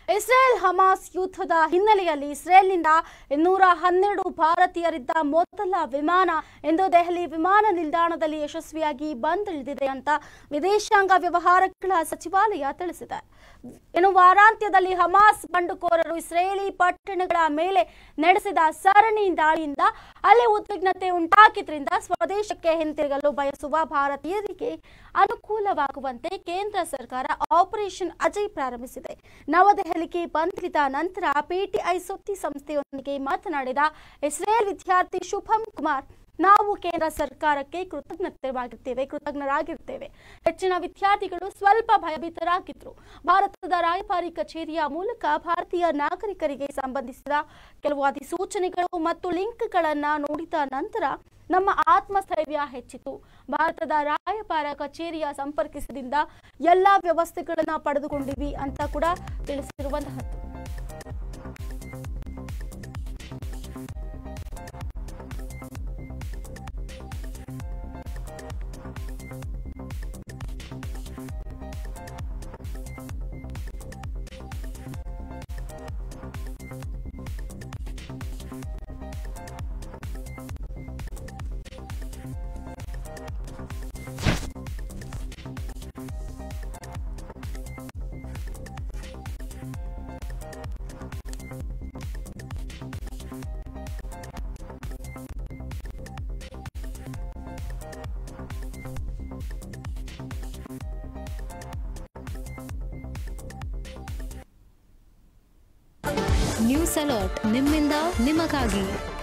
Israel Hamas ಯುದ್ಧದ ಹಿನ್ನೆಲೆಯಲ್ಲಿ ಇಸ್ರೇಲ್ನಿಂದ ಇನ್ನೂರ ಹನ್ನೆರಡು ಭಾರತೀಯರಿದ್ದ ಮೊದಲ ವಿಮಾನ ಇಂದು ದೆಹಲಿ ವಿಮಾನ ನಿಲ್ದಾಣದಲ್ಲಿ ಯಶಸ್ವಿಯಾಗಿ ಬಂದಿಳಿದಿದೆ ಅಂತ ವಿದೇಶಾಂಗ ವ್ಯವಹಾರಗಳ ಸಚಿವಾಲಯ ತಿಳಿಸಿದೆ ಇನ್ನು ವಾರಾಂತ್ಯದಲ್ಲಿ ಹಮಾಸ್ ಬಂಡುಕೋರರು ಇಸ್ರೇಲಿ ಪಟ್ಟಣಗಳ ಮೇಲೆ ನಡೆಸಿದ ಸರಣಿ ದಾಳಿಯಿಂದ ಅಲ್ಲಿ ಉದ್ವಿಗ್ನತೆ ಉಂಟಾಗಿದ್ರಿಂದ ಸ್ವದೇಶಕ್ಕೆ ಹಿಂತಿರುಗಲು ಬಯಸುವ ಭಾರತೀಯರಿಗೆ ಅನುಕೂಲವಾಗುವಂತೆ ಕೇಂದ್ರ ಸರ್ಕಾರ ಆಪರೇಷನ್ ಅಜಯ್ ಪ್ರಾರಂಭಿಸಿದೆ ನವದೆಹಲಿಗೆ ಬಂದಿಳಿದ ನಂತರ ಪಿಟಿಐ ಸುದ್ದಿ ಸಂಸ್ಥೆಯೊಂದಿಗೆ ಮಾತನಾಡಿದ ಇಸ್ರೇಲ್ ವಿದ್ಯಾರ್ಥಿ ಶುಭಂ ಕುಮಾರ್ ನಾವು ಕೇಂದ್ರ ಸರ್ಕಾರಕ್ಕೆ ಕೃತಜ್ಞತೆವಾಗಿರ್ತೇವೆ ಕೃತಜ್ಞರಾಗಿರ್ತೇವೆ ಹೆಚ್ಚಿನ ವಿದ್ಯಾರ್ಥಿಗಳು ಸ್ವಲ್ಪ ಭಯಭೀತರಾಗಿದ್ರು ಭಾರತದ ರಾಯಭಾರಿ ಕಚೇರಿಯ ಮೂಲಕ ಭಾರತೀಯ ನಾಗರಿಕರಿಗೆ ಸಂಬಂಧಿಸಿದ ಕೆಲವು ಅಧಿಸೂಚನೆಗಳು ಮತ್ತು ಲಿಂಕ್ಗಳನ್ನ ನೋಡಿದ ನಂತರ ನಮ್ಮ ಆತ್ಮಸ್ಥೈರ್ಯ ಹೆಚ್ಚಿತು ಭಾರತದ ರಾಯಭಾರ ಕಚೇರಿಯ ಸಂಪರ್ಕಿಸಿದಿಂದ ಎಲ್ಲಾ ವ್ಯವಸ್ಥೆಗಳನ್ನ ಪಡೆದುಕೊಂಡಿವಿ ಅಂತ ಕೂಡ ತಿಳಿಸಿರುವಂತಹದ್ದು ನ್ಯೂಸ್ ಅಲರ್ಟ್ ನಿಮ್ಮಿಂದ ನಿಮಗಾಗಿ